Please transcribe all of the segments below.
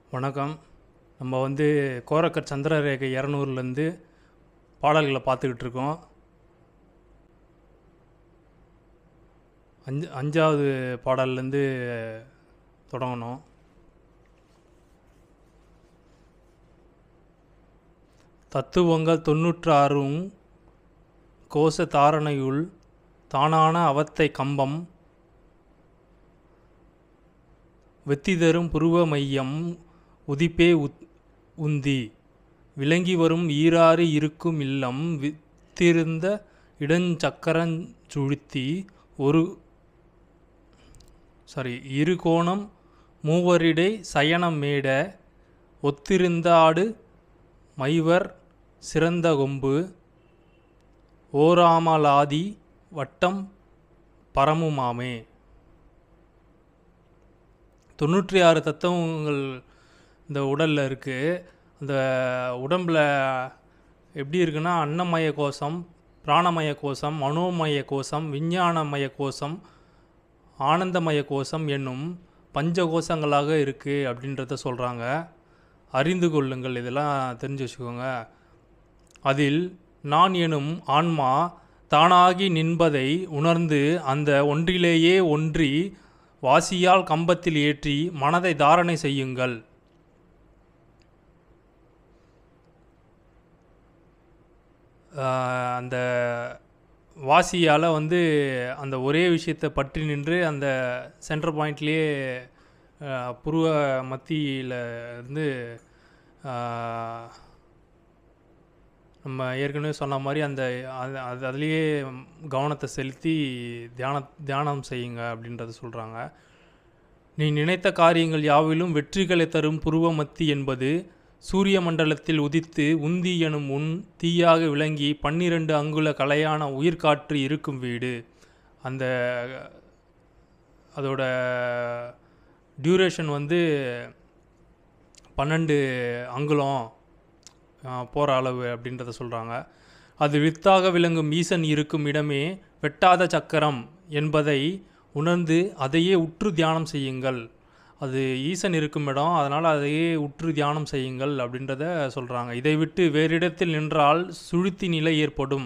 வணக்கம் நம்ம வந்து கோரக்கர் சந்திரரேகை இரநூறுலேருந்து பாடல்களை பார்த்துக்கிட்டு இருக்கோம் அஞ்சு அஞ்சாவது பாடல்லேருந்து தொடங்கணும் தத்துவங்கள் தொன்னூற்றாறும் கோச தாரணையுள் தானான அவத்தை கம்பம் வெத்திதரும் புருவ மையம் உதிப்பே உத் உந்தி விளங்கி வரும் ஈராறு இருக்கும் இல்லம் வித்திருந்த இடஞ்சக்கரஞ் சுழுத்தி ஒரு சாரி இரு கோணம் மூவரிடை சயனம் மேட ஒத்திருந்தாடு மைவர் சிறந்த கொம்பு ஓராமலாதி வட்டம் பரமுமாமே தொண்ணூற்றி ஆறு தத்துவங்கள் இந்த உடலில் இருக்குது அந்த உடம்பில் எப்படி இருக்குன்னா அன்னமய கோஷம் பிராணமய கோஷம் மனோமய கோஷம் விஞ்ஞானமய கோஷம் ஆனந்தமய கோஷம் என்னும் பஞ்ச கோஷங்களாக இருக்குது அப்படின்றத சொல்கிறாங்க அறிந்து கொள்ளுங்கள் இதெல்லாம் தெரிஞ்சு வச்சுக்கோங்க அதில் நான் எனும் ஆன்மா தானாகி நின்பதை உணர்ந்து அந்த ஒன்றிலேயே ஒன்றி வாசியால் கம்பத்தில் ஏற்றி மனதை தாரணை செய்யுங்கள் ஆஹ் அந்த வாசியால் வந்து அந்த ஒரே விஷயத்தை பற்றி நின்று அந்த சென்டர் பாயிண்ட்லேயே புருவ மத்தியில் இருந்து ஆஹ், நம்ம ஏற்கனவே சொன்ன மாதிரி அந்த அது அது அதுலேயே கவனத்தை செலுத்தி தியான தியானம் செய்யுங்க அப்படின்றத சொல்கிறாங்க நீ நினைத்த காரியங்கள் யாவிலும் வெற்றிகளை தரும் புருவ மத்தி என்பது சூரிய மண்டலத்தில் உதித்து உந்தி எனும் உன் தீயாக விளங்கி பன்னிரண்டு அங்குல கலையான உயிர்காற்று இருக்கும் வீடு அந்த அதோட டியூரேஷன் வந்து பன்னெண்டு அங்குலம் போகிற அளவு அப்படின்றத சொல்கிறாங்க அது வித்தாக விளங்கும் ஈசன் இருக்கும் இடமே வெட்டாத சக்கரம் என்பதை உணர்ந்து அதையே உற்று தியானம் செய்யுங்கள் அது ஈசன் இருக்கும் இடம் அதனால் அதையே உற்று தியானம் செய்யுங்கள் அப்படின்றத சொல்கிறாங்க இதை விட்டு வேறு இடத்தில் நின்றால் சுழுத்தி நிலை ஏற்படும்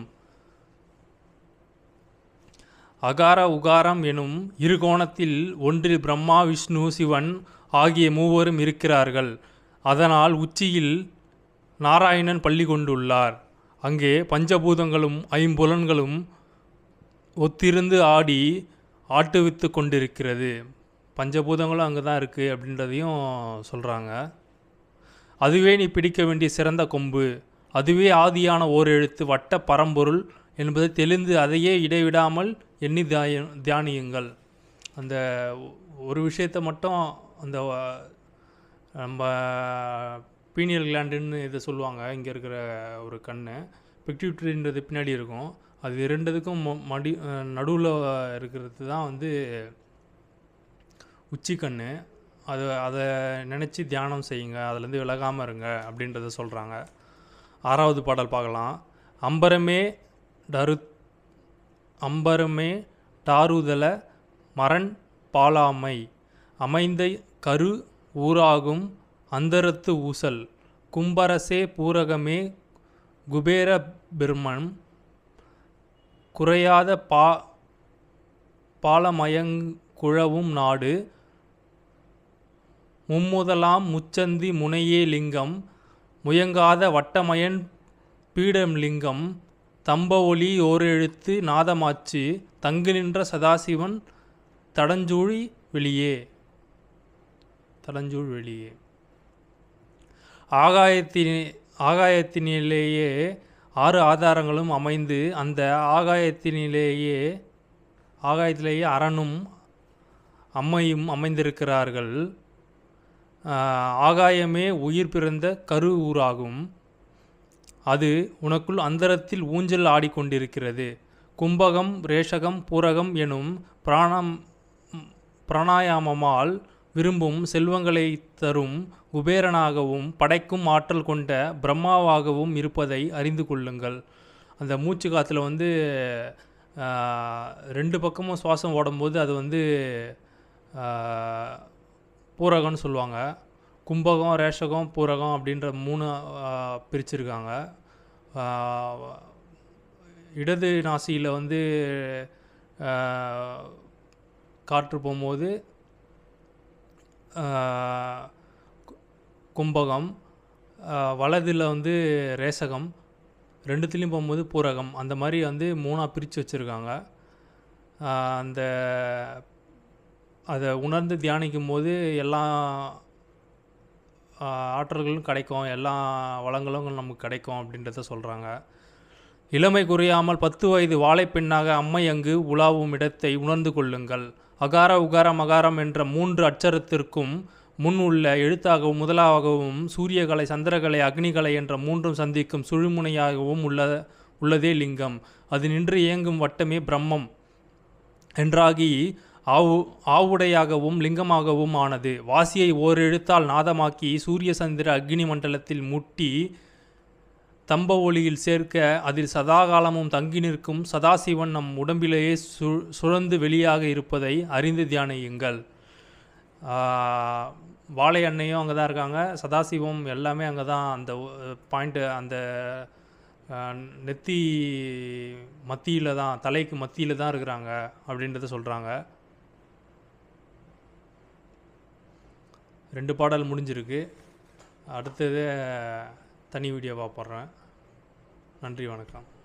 அகார உகாரம் எனும் இரு கோணத்தில் ஒன்றில் பிரம்மா விஷ்ணு சிவன் ஆகிய மூவரும் இருக்கிறார்கள் அதனால் உச்சியில் நாராயணன் பள்ளி கொண்டுள்ளார் அங்கே பஞ்சபூதங்களும் ஐம்புலன்களும் ஒத்திருந்து ஆடி ஆட்டுவித்து கொண்டிருக்கிறது பஞ்சபூதங்களும் அங்கே தான் இருக்குது அப்படின்றதையும் சொல்கிறாங்க அதுவே நீ பிடிக்க வேண்டிய சிறந்த கொம்பு அதுவே ஆதியான ஓர் எழுத்து வட்ட பரம்பொருள் என்பதை தெளிந்து அதையே இடைவிடாமல் எண்ணி தியாய தியானியுங்கள் அந்த ஒ- ஒரு விஷயத்தை மட்டும் அந்த வ- நம்ம பீனியல் கிளாண்டுன்னு இதை சொல்லுவாங்க இங்கே இருக்கிற ஒரு கண் பிக்டியூட்ரின்றது பின்னாடி இருக்கும் அது இரண்டுத்துக்கும் ம- மடி நடுவில் இருக்கிறது தான் வந்து உச்சிக்கண் அது அதை நினச்சி தியானம் செய்யுங்க அதுலேருந்து விலகாமல் இருங்க அப்படின்றத சொல்கிறாங்க ஆறாவது பாடல் பார்க்கலாம் அம்பரமே டரு அம்பரமே டாருதல மரண் பாலாமை அமைந்த கரு ஊராகும் அந்தரத்து ஊசல் கும்பரசே பூரகமே குபேர பிரம்மன் குறையாத பா பாலமயங்குழவும் நாடு மும்முதலாம் முச்சந்தி முனையே லிங்கம் முயங்காத வட்டமயன் பீடம் லிங்கம் தம்ப ஒளி ஓரெழுத்து நாதமாச்சு தங்கு நின்ற சதாசிவன் தடஞ்சூழி வெளியே தடஞ்சூழ் வெளியே ஆகாயத்தின் ஆகாயத்தினிலேயே ஆறு ஆதாரங்களும் அமைந்து அந்த ஆகாயத்தினிலேயே ஆகாயத்திலேயே அரணும் அம்மையும் அமைந்திருக்கிறார்கள் ஆஹ், ஆகாயமே உயிர் பிறந்த கரு ஊராகும் அது உனக்குள் அந்தரத்தில் ஊஞ்சல் ஆடிக்கொண்டிருக்கிறது கும்பகம் ரேஷகம் பூரகம் எனும் பிராணம் பிராணாயாமமால் விரும்பும் செல்வங்களை தரும் குபேரனாகவும் படைக்கும் ஆற்றல் கொண்ட பிரம்மாவாகவும் இருப்பதை அறிந்து கொள்ளுங்கள் அந்த மூச்சு காற்றுல வந்து ஆஹ், ரெண்டு பக்கமும் சுவாசம் ஓடும்போது அது வந்து ஆஹ், பூரகம்னு சொல்லுவாங்க கும்பகம் ரேஷகம் பூரகம் அப்படின்ற மூணு பிரிச்சிருக்காங்க ஆ, இடது நாசியில் வந்து ஆ, காற்று போகும்போது ஆ, கு- கும்பகம் ஆ, வலதுல வந்து ரேசகம் ரெண்டுத்துலேயும் போகும்போது பூரகம் அந்த மாதிரி வந்து மூணாக பிரித்து வச்சுருக்காங்க அந்த அதை உணர்ந்து தியானிக்கும் போது எல்லா ஆ, ஆற்றல்களும் கிடைக்கும் எல்லா வளங்களும் நமக்கு கிடைக்கும் அப்படின்றத சொல்கிறாங்க இளமை குறையாமல் பத்து வயது வாழைப்பெண்ணாக அம்மை அங்கு உலாவும் இடத்தை உணர்ந்து கொள்ளுங்கள் அகார உகார மகாரம் என்ற மூன்று அட்சரத்திற்கும் முன் உள்ள எழுத்தாகவும் முதலாகவும் சூரியகலை சந்திரகலை அக்னிகலை என்ற மூன்றும் சந்திக்கும் சுழுமுனையாகவும் உள்ள உள்ளதே லிங்கம் அது நின்று இயங்கும் வட்டமே பிரம்மம் என்றாகி ஆவு ஆவுடையாகவும் லிங்கமாகவும் ஆனது வாசியை ஓரெழுத்தால் நாதமாக்கி சூரிய சந்திர அக்னி மண்டலத்தில் முட்டி தம்ப ஒளியில் சேர்க்க அதில் சதாகாலமும் தங்கி நிற்கும் சதாசிவன் நம் உடம்பிலேயே சு சுழந்து வெளியாக இருப்பதை அறிந்து தியானியுங்கள் ஆஹ், வாழை அன்னையும் அங்கே தான் இருக்காங்க சதாசிவம் எல்லாமே அங்கே தான் அந்த பாயிண்ட்டு அந்த ஆஹ், நெத்தி மத்தியில் தான் தலைக்கு மத்தியில் தான் இருக்கிறாங்க அப்படின்றத சொல்கிறாங்க ரெண்டு பாடல் முடிஞ்சிருக்கு அடுத்தது தனி வீடியோவாக போடுறேன் நன்றி வணக்கம்